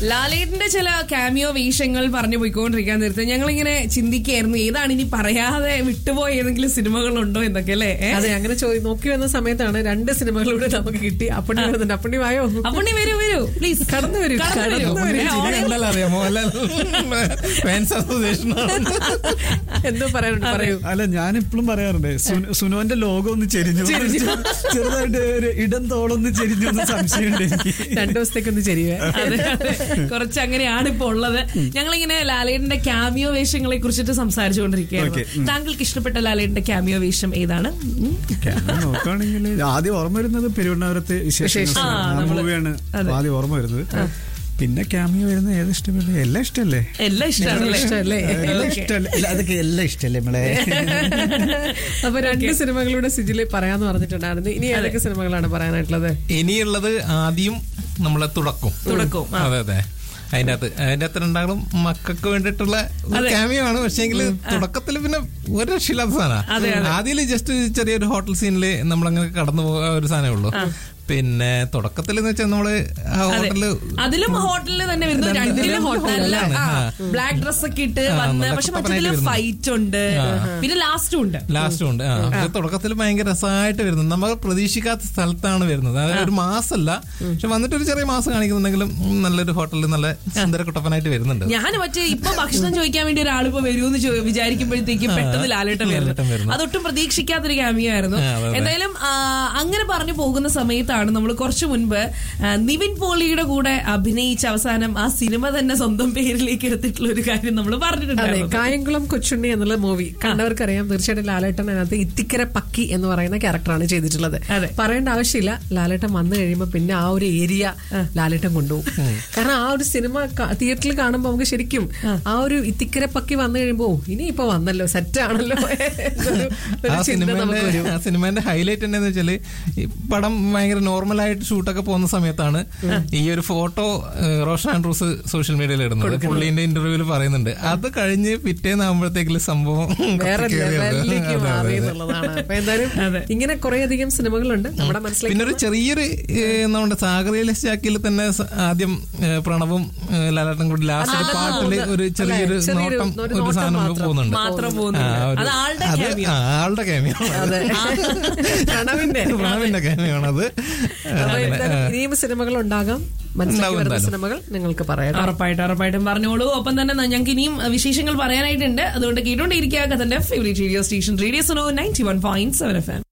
ലാലേട്ടന്റെ ചില കാമിയോ വേഷങ്ങൾ പറഞ്ഞു പോയിക്കൊണ്ടിരിക്കാൻ നേരത്തെ ഞങ്ങളിങ്ങനെ ചിന്തിക്കായിരുന്നു ഏതാണ് ഇനി പറയാതെ വിട്ടുപോയ ഏതെങ്കിലും സിനിമകളുണ്ടോ എന്നൊക്കെ അല്ലേ ഏ? അതെ അങ്ങനെ ചോദി നോക്കി വന്ന സമയത്താണ് രണ്ട് സിനിമകളിലൂടെ നമുക്ക് കിട്ടി അപ്പണി വരുന്നുണ്ട് അപ്പണി വായോ അപ്പുണ്ണി വരൂ വരൂ പ്ലീസ് കടന്നു വരൂ കടന്നു വരൂ ഏ, ചിരി കണ്ടാൽ അറിയാം മോഹൻലാൽ ഫാൻസ് അസോസിയേഷൻ എന്തോ പറയാനുണ്ട് പറയൂ അല്ല ഞാൻ ഇപ്പോഴും പറയാറുണ്ട് സുനു- സുനുവിന്റെ ലോകം ഒന്ന് ചെരിഞ്ഞു ചെറുതായിട്ട് ഒരു ഇടം തോളൊന്ന് ചെരിഞ്ഞു എന്ന് സംശയമുണ്ട് എനിക്ക് രണ്ടു ദിവസത്തേക്കൊന്ന് ചെരിവേ അതെ, അതെ. കുറച്ച് അങ്ങനെയാണ് ഇപ്പൊ ഉള്ളത് ഞങ്ങളിങ്ങനെ ലാലേട്ടന്റെ ക്യാമിയോ വേഷങ്ങളെ കുറിച്ചിട്ട് സംസാരിച്ചുകൊണ്ടിരിക്കുകയായിരുന്നു Okay. താങ്കൾക്ക് ഇഷ്ടപ്പെട്ട ലാലേട്ടന്റെ ക്യാമിയോ വേഷം ഏതാണ് ഉം. ക്യാമറ നോക്കുകയാണെങ്കിൽ ആദ്യം ഓർമ്മ വരുന്നത് പെരുവണ്ണാപുരത്തെ വിശേഷം ആ, നമ്മള് മൂവിയാണ് ആദ്യം ഓർമ്മ വരുന്നത് പിന്നെ ക്യാമിയോ വരുന്നത് ഏത് ഇഷ്ടപ്പെട്ടത് എല്ലാം ഇഷ്ടല്ലേ എല്ലാം ഇഷ്ടമാണല്ലേ ഇഷ്ടമല്ലേ എല്ലാം ഇഷ്ടല്ലേ ഇല്ല, അതൊക്കെ എല്ലാം ഇഷ്ടല്ലേ നമ്മളെ അപ്പൊ രണ്ട് സിനിമകളുടെ സിജില് പറയാന്ന് പറഞ്ഞിട്ടുണ്ടായിരുന്നു ഇനി ഏതൊക്കെ സിനിമകളാണ് പറയാനായിട്ടുള്ളത് ഇനിയുള്ളത് ആദ്യം നമ്മളെ തുടക്കും തുടക്കവും, ആ. അതെ അതെ അതിന്റെ അകത്ത് അതിന്റെ അകത്ത് രണ്ടാളും മക്കൾക്ക് വേണ്ടിയിട്ടുള്ള ക്യാമിയോ ആണ് പക്ഷേങ്കിൽ തുടക്കത്തിൽ പിന്നെ ഒരു രക്ഷയില്ലാത്ത സാധനം ആദ്യം ജസ്റ്റ് ചെറിയൊരു ഹോട്ടൽ സീനില് നമ്മളങ്ങനെ കടന്നു പോകുന്ന ഒരു സാധനമേ ഉള്ളൂ പിന്നെ തുടക്കത്തിൽ എന്ന് വെച്ചാൽ നമ്മള് ആ ഹോട്ടലില് അതിലും ഹോട്ടലിൽ തന്നെ വരുന്നു രണ്ട് രണ്ടിലും രണ്ട് ഹോട്ടലിൽ ഹോട്ടലിലാണ്. ആ. ബ്ലാക്ക് ഡ്രസ് ഒക്കെ ഇട്ട് ആ, വന്ന് നല്ല പക്ഷെ കുട്ടപ്പനായിട്ട് മറ്റേതില് വരുന്നു. ഫൈറ്റ് ഉണ്ട് പിന്നെ ലാസ്റ്റും ഉണ്ട് ലാസ്റ്റും ഉണ്ട് ആ പക്ഷെ തുടക്കത്തിൽ ഭയങ്കര രസമായിട്ട് വരുന്നത് നമ്മൾ പ്രതീക്ഷിക്കാത്ത സ്ഥലത്താണ് വരുന്നത് അതായത് ഒരു മാസമല്ല പക്ഷെ വന്നിട്ട് ഒരു ചെറിയ മാസം കാണിക്കുന്നുണ്ടെങ്കിലും ഉം, നല്ലൊരു ഹോട്ടലിൽ നല്ല സുന്ദര കുട്ടപ്പനായിട്ട് വരുന്നുണ്ട് ഞാൻ മറ്റേ ഇപ്പൊ ഭക്ഷണം ചോദിക്കാൻ വേണ്ടി ഒരാൾ ഇപ്പൊ വരുമെന്ന് ചോ- വിചാരിക്കുമ്പോഴത്തേക്കും പെട്ടെന്ന് ലാലേട്ടൻ ലാലേട്ടൻ വരുന്നു വരുന്നു. അതൊട്ടും പ്രതീക്ഷിക്കാത്തൊരു ക്യാമിയോ ആയിരുന്നു ആ, അതെ, അതെ. എന്തായാലും ആ, അങ്ങനെ പറഞ്ഞു പോകുന്ന സമയത്താണ് നമ്മൾ കുറച്ചു മുൻപ് ആ, നിവിൻ പോളിയുടെ കൂടെ അഭിനയിച്ച അവസാനം ആ സിനിമ തന്നെ സ്വന്തം പേരിലേക്ക് എടുത്തിട്ടുള്ള ഒരു കാര്യം നമ്മൾ അതെ പറഞ്ഞിട്ടുണ്ടായിരുന്നു കായംകുളം കൊച്ചുണ്ണി എന്നുള്ള മൂവി കണ്ടവർക്കറിയാം തീർച്ചയായിട്ടും ലാലേട്ടൻ അതിനകത്ത് ഇത്തിക്കര പക്കി എന്ന് പറയുന്ന ക്യാരക്ടറാണ് ചെയ്തിട്ടുള്ളത് അതെ. പറയേണ്ട ആവശ്യമില്ല ലാലേട്ടൻ വന്നു കഴിയുമ്പോൾ പിന്നെ ആ ഒരു ഏരിയ ലാലേട്ടൻ കൊണ്ടുപോകും കാരണം ആ ഒരു സിനിമ തിയേറ്ററിൽ കാണുമ്പോൾ നമുക്ക് ശരിക്കും ആ ഒരു ഇത്തിക്കര പക്കി വന്നു കഴിയുമ്പോ "ഓ, ഇനി ഇപ്പൊ വന്നല്ലോ സെറ്റ് ആണല്ലോ എന്നൊരു ഒരു ആ ചിന്ത നമുക്ക് സിനിമയുടെ വരും ആ സിനിമേന്റെ ഹൈലൈറ്റ് എന്താന്ന് വെച്ചാല് ഈ പടം ഭയങ്കര നോർമലായിട്ട് ഷൂട്ടൊക്കെ പോകുന്ന സമയത്താണ് ഈ ഒരു ഫോട്ടോ റോഷൻ ആൻഡ്രൂസ് സോഷ്യൽ മീഡിയയിൽ ഇടുന്നത് പുള്ളീന്റെ ഇന്റർവ്യൂവിൽ പറയുന്നുണ്ട് അത് കഴിഞ്ഞ് പിറ്റേന്നാകുമ്പോഴത്തേക്കില് സംഭവം വേറെ കത്തിക്കേറി വന്നു. ലെവലിലേക്ക് അതെ, മാറി അതെ, അതെ. എന്നുള്ളതാണ് അപ്പൊ എന്തായാലും ഇങ്ങനെ കുറെ അധികം സിനിമകളുണ്ട് നമ്മുടെ മനസ്സിലേക്ക് പിന്നെ ഒരു ചെറിയൊരു ഏഹ്, നമ്മുടെ സാഗരയിലെ സ്റ്റാക്കിൽ തന്നെ സ- ആദ്യം ഏഹ്, പ്രണവും ഏഹ്, ലാലേട്ടൻ കൂടി ലാസ്റ്റ് പാട്ടില് ഒരു ചെറിയൊരു അല്ലേ? ചെറിയൊരു നോട്ടം ഒരു ഒരു നോട്ടം സാധനം മാത്രം. പോകുന്നുണ്ട് മാത്രം പോകുന്നുണ്ട്. ആ, ഒരു- അത് ആളുടെ അത് cameo. ആ, ആളുടെ ക്യാമിയോ അതെ പ്രണവിന്റെ പ്രണവിന്റെ ക്യാമിയോ ആണത് അപ്പൊ എന്തായാലും ഇനിയും സിനിമകൾ ഉണ്ടാകാം മനസ്സിലാക്കി ഉണ്ടാകും വരുന്ന എന്തായാലും. സിനിമകൾ നിങ്ങൾക്ക് പറയാം ഉറപ്പായിട്ടും ഉറപ്പായിട്ടും പറഞ്ഞോളൂ ഒപ്പം തന്നെ ഞങ്ങൾക്ക് ഇനിയും വിശേഷങ്ങൾ പറയാനായിട്ടുണ്ട് അതുകൊണ്ട് കേട്ടോണ്ടിരിക്കുക കഥന്റെ favourite radio station radio Suno ninety one point seven F M